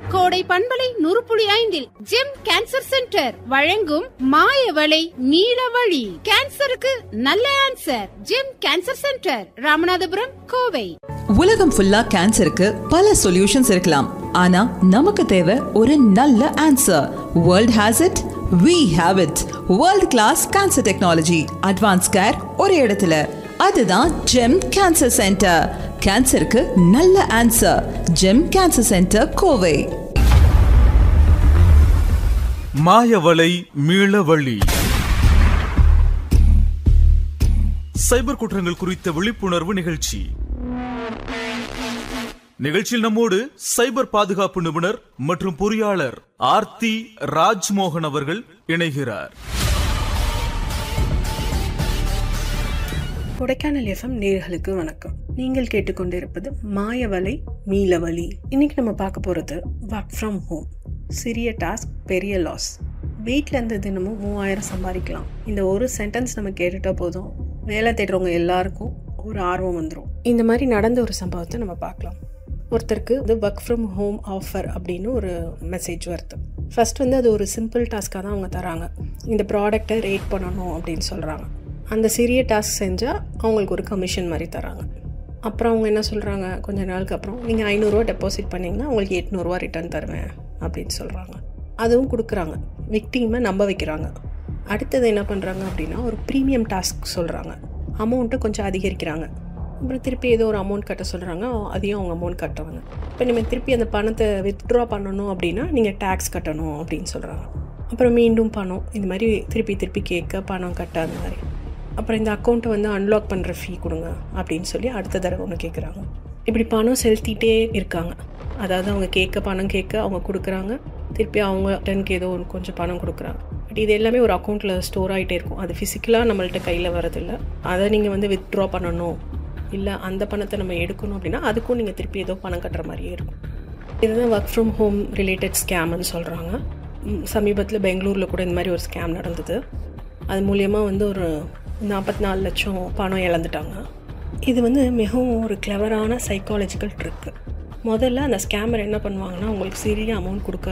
கோடை பண்பலை நுறுப்புளி ஐந்தில் ஜெம் கேன்சர் சென்டர் வழங்கும் மாயவளை நீலவழி கேன்சருக்கு நல்ல answer Gem Cancer Centre Ramanathapuram Kovai உலகம் ஃபுல்லா கேன்சருக்கு பல சொல்யூஷன்ஸ் இருக்கலாம் ஆனா நமக்கு தேவை ஒரு நல்ல answer world has it we have it world class cancer technology advance care ஒரு இடத்துல அதுதான் ஜெம் கேன்சர் சென்டர் கேன்சருக்கு நல்ல answer Gem Cancer Centre Kovai மாயவலை மீளவழி சைபர் குற்றங்கள் குறித்த விழிப்புணர்வு நிகழ்ச்சி நிகழ்ச்சியில் நம்மோடு சைபர் பாதுகாப்பு நிபுணர் மற்றும் பொறியாளர் ஆர்த்தி ராஜ்மோகன் அவர்கள் இணைகிறார் கொடைக்கானல் எஃப்எம் நேர்களுக்கு வணக்கம் நீங்கள் கேட்டுக்கொண்டிருப்பது மாயவலை மீளவழி இன்னைக்கு நம்ம பார்க்க போகிறது ஒர்க் ஃப்ரம் ஹோம் சிறிய டாஸ்க் பெரிய லாஸ் வீட்டில் இருந்து தினமும் மூவாயிரம் சம்பாதிக்கலாம் இந்த ஒரு சென்டென்ஸ் நம்ம கேட்டுட்டா போதும் வேலை தேடுறவங்க எல்லாருக்கும் ஒரு ஆர்வம் வந்துடும் இந்த மாதிரி நடந்த ஒரு சம்பவத்தை நம்ம பார்க்கலாம் ஒருத்தருக்கு இது ஒர்க் ஃப்ரம் ஹோம் ஆஃபர் அப்படின்னு ஒரு மெசேஜ் வருது ஃபர்ஸ்ட் வந்து அது ஒரு சிம்பிள் டாஸ்க்காக தான் அவங்க தராங்க இந்த ப்ராடக்டை ரேட் பண்ணணும் அப்படின்னு சொல்கிறாங்க அந்த சிறிய டாஸ்க் செஞ்சால் அவங்களுக்கு ஒரு கமிஷன் மாதிரி தராங்க அப்புறம் அவங்க என்ன சொல்கிறாங்க கொஞ்ச நாளுக்கு அப்புறம் நீங்கள் ஐநூறுரூவா டெபாசிட் பண்ணிங்கன்னா உங்களுக்கு எட்நூறுரூவா ரிட்டர்ன் தருவேன் அப்படின்னு சொல்கிறாங்க அதுவும் கொடுக்குறாங்க விக்டீமை நம்ப வைக்கிறாங்க அடுத்தது என்ன பண்ணுறாங்க அப்படின்னா ஒரு ப்ரீமியம் டாஸ்க் சொல்கிறாங்க அமௌண்ட்டை கொஞ்சம் அதிகரிக்கிறாங்க அப்புறம் திருப்பி ஏதோ ஒரு அமௌண்ட் கட்ட சொல்கிறாங்க அதையும் அவங்க அமௌண்ட் கட்டுவாங்க இப்போ நீங்கள் திருப்பி அந்த பணத்தை வித்ட்ரா பண்ணணும் அப்படின்னா நீங்கள் டேக்ஸ் கட்டணும் அப்படின்னு சொல்கிறாங்க அப்புறம் மீண்டும் பணம் இந்த மாதிரி திருப்பி திருப்பி கேட்க பணம் கட்ட அந்த மாதிரி அப்புறம் இந்த அக்கௌண்ட்டை வந்து அன்லாக் பண்ணுற ஃபீ கொடுங்க அப்படின்னு சொல்லி அடுத்த தடவை ஒன்று கேட்குறாங்க இப்படி பணம் செலுத்திட்டே இருக்காங்க அதாவது அவங்க கேட்க பணம் கேட்க அவங்க கொடுக்குறாங்க திருப்பி அவங்க டென்க்கு ஏதோ ஒன்று கொஞ்சம் பணம் கொடுக்குறாங்க பட் இது எல்லாமே ஒரு அக்கௌண்ட்டில் ஸ்டோர் ஆகிட்டே இருக்கும் அது ஃபிசிக்கலாக நம்மள்ட்ட கையில் வரதில்ல அதை நீங்கள் வந்து வித்ட்ரா பண்ணணும் இல்லை அந்த பணத்தை நம்ம எடுக்கணும் அப்படின்னா அதுக்கும் நீங்கள் திருப்பி ஏதோ பணம் கட்டுற மாதிரியே இருக்கும் இதுதான் ஒர்க் ஃப்ரம் ஹோம் ரிலேட்டட் ஸ்கேம்னு சொல்கிறாங்க சமீபத்தில் பெங்களூரில் கூட இந்த மாதிரி ஒரு ஸ்கேம் நடந்தது அது மூலியமாக வந்து ஒரு நாற்பத்தி நாலு லட்சம் பணம் இழந்துட்டாங்க இது வந்து மிகவும் ஒரு கிளவரான சைக்காலஜிக்கல் ட்ரிக்கு முதல்ல அந்த ஸ்கேமர் என்ன பண்ணுவாங்கன்னா உங்களுக்கு சிறிய அமௌண்ட் கொடுக்க